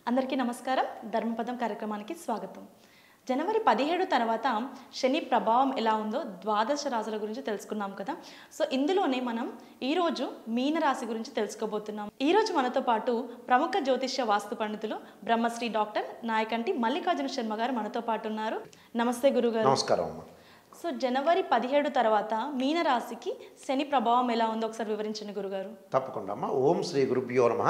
అందరికీ నమస్కారం ధర్మపదం కార్యక్రమానికి స్వాగతం జనవరి పదిహేడు తర్వాత శని ప్రభావం ఎలా ఉందో ద్వాదశ రాశుల గురించి తెలుసుకున్నాం కదా సో ఇందులోనే మనం ఈరోజు మీన రాశి గురించి తెలుసుకోబోతున్నాం ఈరోజు మనతో పాటు ప్రముఖ జ్యోతిష్య వాస్తు పండితులు బ్రహ్మశ్రీ డాక్టర్ నాయకంటి మల్లికార్జున శర్మ గారు మనతో పాటు ఉన్నారు నమస్తే గురుగారు నమస్కారం అమ్మ సో జనవరి పదిహేడు తర్వాత మీన రాశికి శని ప్రభావం ఎలా ఉందో ఒకసారి వివరించండి గురుగారు తప్పకుండా అమ్మ ఓం శ్రీ గురుభ్యో నమ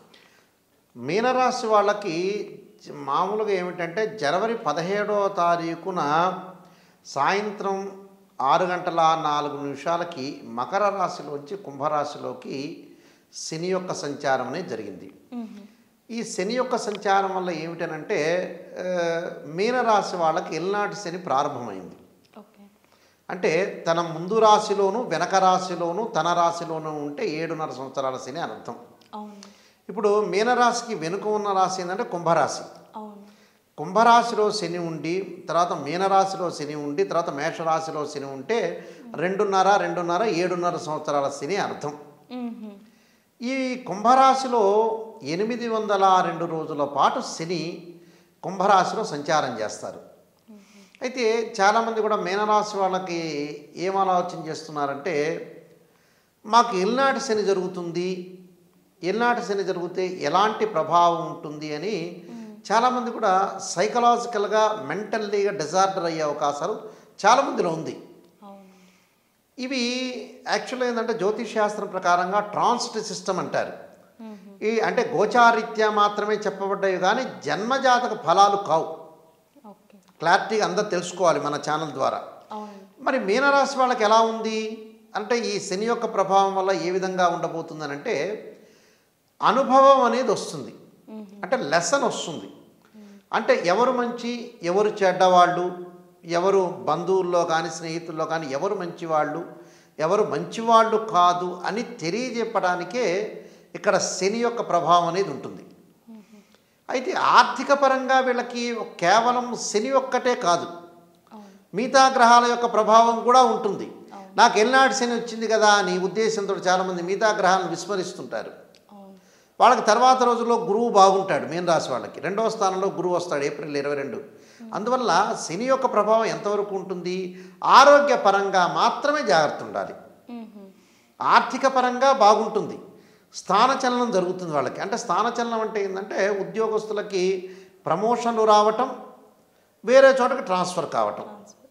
మీనరాశి వాళ్ళకి మామూలుగా ఏమిటంటే జనవరి పదిహేడవ తారీఖున సాయంత్రం ఆరు గంటల నాలుగు నిమిషాలకి మకర రాశిలోంచి కుంభరాశిలోకి శని యొక్క సంచారం అనేది జరిగింది ఈ శని యొక్క సంచారం వల్ల ఏమిటనంటే ఆ, మీనరాశి వాళ్ళకి ఎల్నాటి శని ప్రారంభమైంది ఓకే అంటే తన ముందు రాశిలోను వెనక రాశిలోను తన రాశిలోనూ ఉంటే ఏడున్నర సంవత్సరాల శని అని అర్థం అవును ఇప్పుడు మీనరాశికి వెనుక ఉన్న రాశి ఏంటంటే కుంభరాశి అవును కుంభరాశిలో శని ఉండి తర్వాత మీనరాశిలో శని ఉండి తర్వాత మేషరాశిలో శని ఉంటే రెండున్నర రెండున్నర ఏడున్నర సంవత్సరాల శని అర్థం మ్మ్హ. ఈ కుంభరాశిలో ఎనిమిది వందల రెండు రోజుల పాటు శని కుంభరాశిలో సంచారం చేస్తారు అయితే చాలామంది కూడా మీనరాశి వాళ్ళకి ఏం ఆలోచన చేస్తున్నారంటే మాకు ఎల్నాటి శని జరుగుతుంది ఎల్నాటి శని జరిగితే ఎలాంటి ప్రభావం ఉంటుంది అని చాలామంది కూడా సైకలాజికల్గా మెంటల్లీగా డిజార్డర్ అయ్యే అవకాశాలు చాలామందిలో ఉంది అవును ఇవి యాక్చువల్గా ఏంటంటే జ్యోతిష్ శాస్త్రం ప్రకారంగా ట్రాన్స్ట్ సిస్టమ్ అంటారు ఈ అంటే గోచారీత్యా మాత్రమే చెప్పబడ్డాయి కానీ జన్మజాతక ఫలాలు కావు ఓకే క్లారిటీగా అందరు తెలుసుకోవాలి మన ఛానల్ ద్వారా అవును మరి మీనరాశి వాళ్ళకి ఎలా ఉంది అంటే ఈ శని యొక్క ప్రభావం వల్ల ఏ విధంగా ఉండబోతుందని అంటే అనుభవం అనేది వస్తుంది అంటే లెసన్ వస్తుంది అంటే ఎవరు మంచి ఎవరు చెడ్డవాళ్ళు ఎవరు బంధువుల్లో కానీ స్నేహితుల్లో కానీ ఎవరు మంచివాళ్ళు ఎవరు మంచివాళ్ళు కాదు అని తెలియజెప్పడానికే ఇక్కడ శని యొక్క ప్రభావం అనేది ఉంటుంది అయితే ఆర్థిక పరంగా వీళ్ళకి కేవలం శని ఒక్కటే కాదు అవును మిగతా గ్రహాల యొక్క ప్రభావం కూడా ఉంటుంది నాకు ఎల్నాటి శని వచ్చింది కదా అని ఉద్దేశంతో చాలామంది మిగతా గ్రహాలను విస్మరిస్తుంటారు అవును వాళ్ళకి తర్వాత రోజుల్లో గురువు బాగుంటాడు మీన రాశి వాళ్ళకి రెండవ స్థానంలో గురువు వస్తాడు ఏప్రిల్ ఇరవై రెండు అందువల్ల శని యొక్క ప్రభావం ఎంతవరకు ఉంటుంది ఆరోగ్యపరంగా మాత్రమే జాగ్రత్త ఉండాలి మ్మ్హ. ఆర్థిక పరంగా బాగుంటుంది స్థానచలనం జరుగుతుంది వాళ్ళకి అంటే స్థానచలనం అంటే ఏంటంటే ఉద్యోగస్తులకి ప్రమోషన్లు రావటం వేరే చోటకి ట్రాన్స్ఫర్ కావటం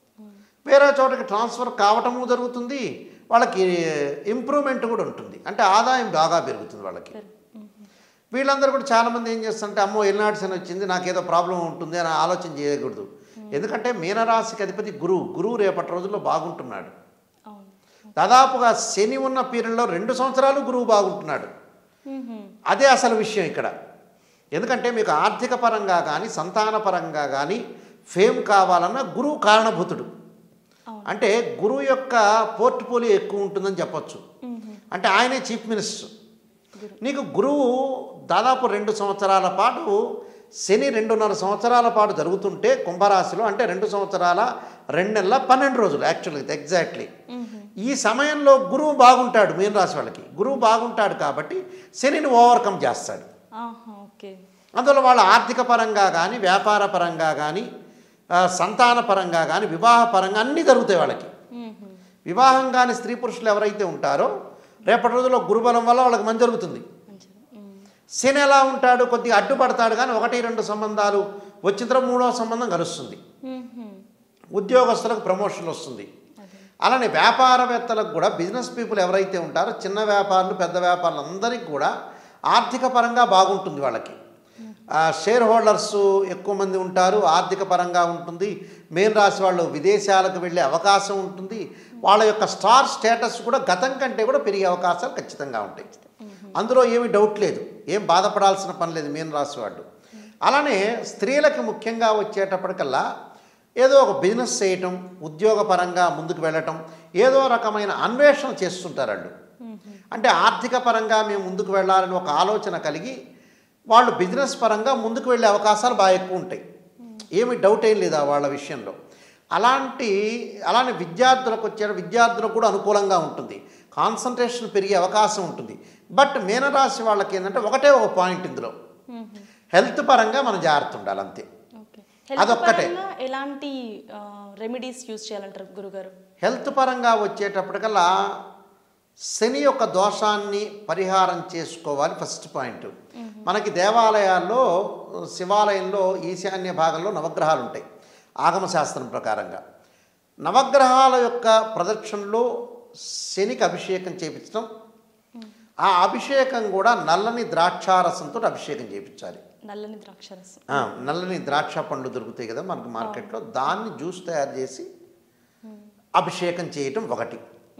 వేరే చోటకి ట్రాన్స్ఫర్ కావటము జరుగుతుంది వాళ్ళకి ఇంప్రూవ్మెంట్ కూడా ఉంటుంది అంటే ఆదాయం బాగా పెరుగుతుంది వాళ్ళకి వీళ్ళందరూ కూడా చాలామంది ఏం చేస్తారంటే అమ్మో ఎల్నాడు శని వచ్చింది నాకేదో ప్రాబ్లం ఉంటుంది అని ఆలోచన చేయకూడదు ఎందుకంటే మీనరాశికి అధిపతి గురువు గురువు రేపటి రోజుల్లో బాగుంటున్నాడు అవును దాదాపుగా శని ఉన్న పీరియడ్లో రెండు సంవత్సరాలు గురువు బాగుంటున్నాడు మ్మ్హ. అదే అసలు విషయం ఇక్కడ ఎందుకంటే మీకు ఆర్థిక పరంగా కానీ సంతాన పరంగా కానీ ఫేమ్ కావాలన్నా గురువు కారణభూతుడు అవును. అంటే గురువు యొక్క పోర్ట్ఫోలియో ఎక్కువ ఉంటుందని చెప్పొచ్చు మ్మ్హ. అంటే ఆయనే చీఫ్ మినిస్టర్ నీకు గురువు దాదాపు రెండు సంవత్సరాల పాటు శని రెండున్నర సంవత్సరాల పాటు జరుగుతుంటే కుంభరాశిలో అంటే రెండు సంవత్సరాల రెండు నెలల పన్నెండు రోజులు యాక్చువల్గా ఎగ్జాక్ట్లీ మ్మ్హ. ఈ సమయంలో గురువు బాగుంటాడు మీన రాశి వాళ్ళకి గురువు బాగుంటాడు కాబట్టి శనిని ఓవర్కమ్ చేస్తాడు ఆహా ఓకే అందువల్ల వాళ్ళ ఆర్థిక పరంగా కానీ వ్యాపార పరంగా కానీ ఆ, సంతాన పరంగా కానీ వివాహ పరంగా అన్నీ జరుగుతాయి వాళ్ళకి మ్మ్హ. వివాహం కాని స్త్రీ పురుషులు ఎవరైతే ఉంటారో రేపటి రోజుల్లో గురుబలం వల్ల వాళ్ళకి మంచి జరుగుతుంది మంచిది మ్మ్. శని ఎలా ఉంటాడు కొద్దిగా అడ్డుపడతాడు కానీ ఒకటి రెండు సంబంధాలు వచ్చిన తర్వాత మూడవ సంబంధం కలుస్తుంది మ్మ్హ. ఉద్యోగస్తులకు ప్రమోషన్ వస్తుంది అదే అలానే వ్యాపారవేత్తలకు కూడా బిజినెస్ పీపుల్ ఎవరైతే ఉంటారో చిన్న వ్యాపారులు పెద్ద వ్యాపారులు అందరికీ కూడా ఆర్థిక పరంగా బాగుంటుంది వాళ్ళకి ఆ, షేర్ హోల్డర్స్ ఎక్కువ మంది ఉంటారు ఆర్థిక పరంగా ఉంటుంది మెయిన్ రాశి వాళ్ళు విదేశాలకు వెళ్ళే అవకాశం ఉంటుంది వాళ్ళ యొక్క స్టార్ స్టేటస్ కూడా గతం కంటే కూడా పెరిగే అవకాశాలు ఖచ్చితంగా ఉంటాయి అందులో ఏమీ డౌట్ లేదు ఏం బాధపడాల్సిన పని లేదు మీన రాశి వాళ్ళు అలానే స్త్రీలకు ముఖ్యంగా వచ్చేటప్పటికల్లా ఏదో ఒక బిజినెస్ చేయటం ఉద్యోగపరంగా ముందుకు వెళ్ళటం ఏదో రకమైన అన్వేషణ చేస్తుంటారు వాళ్ళు అంటే ఆర్థిక పరంగా మేము ముందుకు వెళ్ళాలని ఒక ఆలోచన కలిగి వాళ్ళు బిజినెస్ పరంగా ముందుకు వెళ్ళే అవకాశాలు బాగా ఎక్కువ ఉంటాయి ఏమి డౌట్ ఏం లేదా వాళ్ళ విషయంలో అలాంటి అలానే విద్యార్థులకు వచ్చే విద్యార్థులకు కూడా అనుకూలంగా ఉంటుంది కాన్సన్ట్రేషన్ పెరిగే అవకాశం ఉంటుంది బట్ మీనరాశి వాళ్ళకి ఏంటంటే ఒకటే ఒక పాయింట్ ఇందులో హెల్త్ పరంగా మనం జాగ్రత్త ఉండాలి అంతే ఓకే హెల్త్ అదొక్కటే. పరంగా ఎలాంటి రెమెడీస్ యూజ్ చేయాలంటారు గురుగారు హెల్త్ పరంగా వచ్చేటప్పటికల్లా శని యొక్క దోషాన్ని పరిహారం చేసుకోవాలి ఫస్ట్ పాయింట్ మనకి దేవాలయాల్లో శివాలయంలో ఈశాన్య భాగంలో నవగ్రహాలు ఉంటాయి ఆగమ శాస్త్రం ప్రకారంగా నవగ్రహాల యొక్క ప్రదక్షిణలో శనికి అభిషేకం చేపించడం ఆ అభిషేకం కూడా నల్లని ద్రాక్షారసంతో అభిషేకం చేయించాలి నల్లని ద్రాక్షరసం ఆ, నల్లని ద్రాక్ష పండ్లు దొరుకుతాయి కదా మనకు మార్కెట్లో దాన్ని జ్యూస్ తయారు చేసి అభిషేకం చేయటం ఒకటి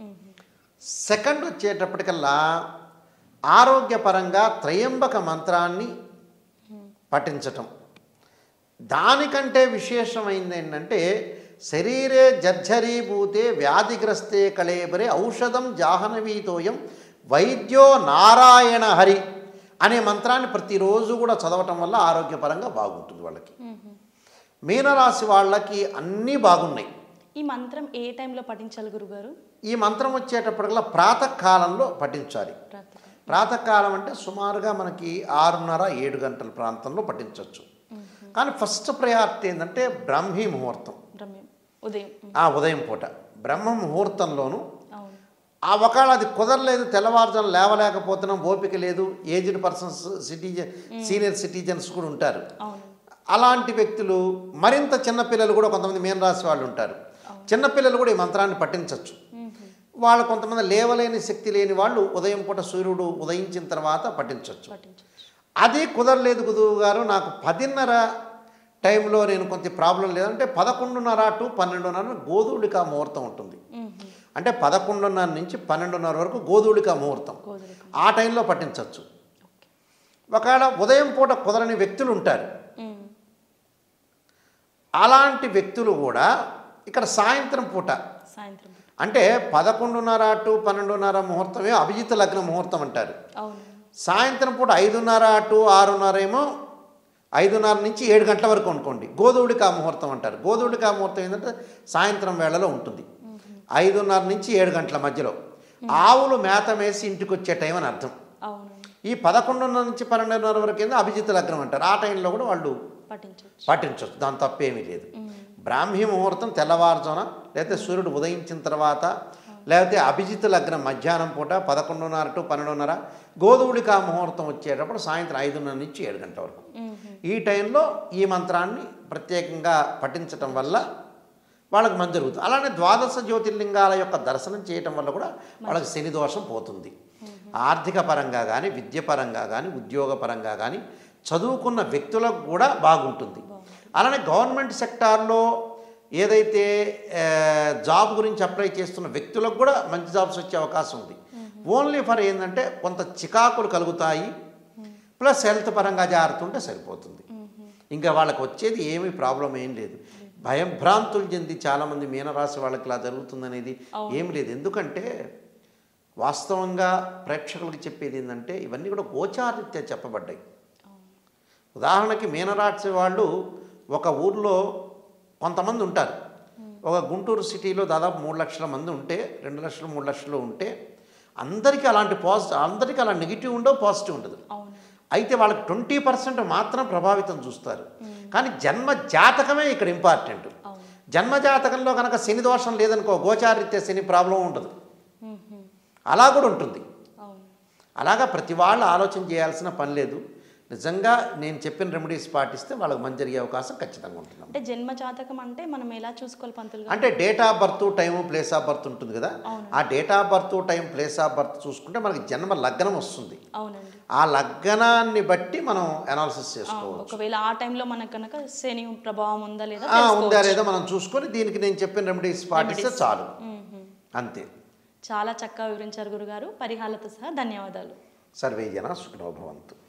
సెకండ్ వచ్చేటప్పటికల్లా ఆరోగ్యపరంగా త్రయంబక మంత్రాన్ని పఠించటం దానికంటే విశేషమైంది ఏంటంటే శరీరే జర్జరీభూతే వ్యాధిగ్రస్తే కళేబరే ఔషధం జాహ్నవీతోయం వైద్యో నారాయణ హరి అనే మంత్రాన్ని ప్రతిరోజు కూడా చదవటం వల్ల ఆరోగ్యపరంగా బాగుంటుంది వాళ్ళకి మీనరాశి వాళ్ళకి అన్నీ బాగున్నాయి ఈ మంత్రం ఏ టైంలో పఠించాలి గురుగారు ఈ మంత్రం వచ్చేటప్పటికల్లా ప్రాతకాలంలో పఠించాలి ప్రాతకాలం ప్రాతకాలం అంటే సుమారుగా మనకి ఆరున్నర ఏడు గంటల ప్రాంతంలో పఠించవచ్చు కానీ ఫస్ట్ ప్రయారిటీ ఏంటంటే బ్రాహ్మీ ముహూర్తం రమ్యం ఉదయం ఉమ్, ఆ ఉదయం పూట బ్రహ్మ ముహూర్తంలోను అవును ఆ ఒకవేళ అది కుదరలేదు తెల్లవారుజాము లేవలేకపోతున్నాం ఓపిక లేదు aged persons citizen senior citizens కూడా ఉంటారు అవును అలాంటి వ్యక్తులు మరింత చిన్నపిల్లలు కూడా కొంతమంది మీన రాశి వాళ్ళు ఉంటారు చిన్నపిల్లలు కూడా ఈ మంత్రాన్ని పఠించవచ్చు వాళ్ళు కొంతమంది లేవలేని శక్తి లేని వాళ్ళు ఉదయం పూట సూర్యుడు ఉదయించిన తర్వాత పఠించవచ్చు పఠించవచ్చు అది కుదరలేదు గురువు గారు నాకు పదిన్నర టైంలో నేను కొంచెం ప్రాబ్లం లేదంటే పదకొండున్నర టు పన్నెండున్నర గోధుడిక ముహూర్తం ఉంటుంది అంటే పదకొండున్నర నుంచి పన్నెండున్నర వరకు గోధుడిక ముహూర్తం గోధులకు ఆ టైంలో పఠించవచ్చు ఒకవేళ ఉదయం పూట కుదరని వ్యక్తులు ఉంటారు ఉమ్, అలాంటి వ్యక్తులు కూడా ఇక్కడ సాయంత్రం పూట సాయంత్రం పూట. అంటే పదకొండున్నర టు పన్నెండున్నర ముహూర్తమే అభిజిత్ లగ్న ముహూర్తం అంటారు అవును సాయంత్రం పూట ఐదున్నర టు ఆరున్నర ఏమో ఐదున్నర నుంచి ఏడు గంటల వరకు అనుకోండి గోధుడికా ముహూర్తం అంటారు గోధుడికా ముహూర్తం ఏంటంటే సాయంత్రం వేళలో ఉంటుంది ఐదున్నర నుంచి ఏడు గంటల మధ్యలో ఆవులు మేత మేసి ఇంటికి వచ్చే టైం అని అర్థం అవును ఈ పదకొండున్నర నుంచి పన్నెండున్నర వరకు ఏందో అభిజిత్ లగ్నం అంటారు ఆ టైంలో కూడా వాళ్ళు పఠించవచ్చు పాటించవచ్చు దాని తప్పేమీ లేదు బ్రాహ్మీ ముహూర్తం తెల్లవారుజాన లేకపోతే సూర్యుడు ఉదయించిన తర్వాత లేకపోతే అభిజిత్ లగ్నం మధ్యాహ్నం పూట పదకొండున్నర టు పన్నెండున్నర గోధువుడికా ముహూర్తం వచ్చేటప్పుడు సాయంత్రం ఐదున్నర నుంచి ఏడు గంటల వరకు ఈ టైంలో ఈ మంత్రాన్ని ప్రత్యేకంగా పఠించటం వల్ల వాళ్ళకి మంచి జరుగుతుంది అలానే ద్వాదశ జ్యోతిర్లింగాల యొక్క దర్శనం చేయటం వల్ల కూడా వాళ్ళకి శని దోషం పోతుంది ఆర్థిక పరంగా కానీ విద్య పరంగా కానీ ఉద్యోగ పరంగా కానీ చదువుకున్న వ్యక్తులకు కూడా బాగుంటుంది అలానే గవర్నమెంట్ సెక్టార్లో ఏదైతే ఆ, జాబ్ గురించి అప్లై చేస్తున్న వ్యక్తులకు కూడా మంచి జాబ్స్ వచ్చే అవకాశం ఉంది ఓన్లీ ఫర్ ఏంటంటే కొంత చికాకులు కలుగుతాయి ప్లస్ హెల్త్ పరంగా జాగ్రత్త ఉంటే సరిపోతుంది ఇంకా వాళ్ళకి వచ్చేది ఏమీ ప్రాబ్లం ఏం లేదు భయం భ్రాంతులు చెంది చాలామంది మీనరాశి వాళ్ళకి ఇలా జరుగుతుందనేది ఏం లేదు ఎందుకంటే వాస్తవంగా ప్రేక్షకులకు చెప్పేది ఏంటంటే ఇవన్నీ కూడా గోచారిత్య చెప్పబడ్డాయి ఉదాహరణకి మీనరాశి వాళ్ళు ఒక ఊర్లో కొంతమంది ఉంటారు ఒక గుంటూరు సిటీలో దాదాపు మూడు లక్షల మంది ఉంటే రెండు లక్షలు మూడు లక్షలు ఉంటే అందరికీ అలాంటి పాజిటివ్ అందరికీ అలా నెగిటివ్ ఉండవు పాజిటివ్ ఉండదు అవును అయితే వాళ్ళకి ట్వంటీ పర్సెంట్ మాత్రం ప్రభావితం చూస్తారు కానీ జన్మ జాతకమే ఇక్కడ ఇంపార్టెంట్ అవును జన్మ జాతకంలో కనుక శని దోషం లేదనుకో గోచారిత్య శని ప్రాబ్లం ఉండదు మ్మ్. అలా కూడా ఉంటుంది అవును అలాగా ప్రతి వాళ్ళు ఆలోచన చేయాల్సిన పని లేదు నిజంగా నేను చెప్పిన రెమెడీస్ పాటిస్తే వాళ్ళకి మంచి జరిగే అవకాశం ఖచ్చితంగా ఉంటుంది అంటే జన్మ జాతకం అంటే మనం ఎలా చూసుకోవాలి పంతులు గారు అంటే date of birth time place of birth ఉంటుంది కదా అవును. ఆ date of birth time place of birth చూసుకుంటే మనకి జన్మ లగ్నం వస్తుంది అవునండి ఆ లగ్నాన్ని బట్టి మనం అనాలిసిస్ ఆ, చేసుకోవచ్చు ఒకవేళ ఆ టైంలో మనకు కనుక శని ప్రభావం ఉందా లేదా ఆ, ఉందా తెలుసుకోవచ్చు. లేదా మనం చూసుకొని దీనికి నేను చెప్పిన రెమెడీస్ పాటిస్తే చాలు మ్మ్. అంతే చాలా చక్కగా వివరించారు గురుగారు పరిహారాలతో సహా ధన్యవాదాలు సర్వే జన సుఖనోభవంతు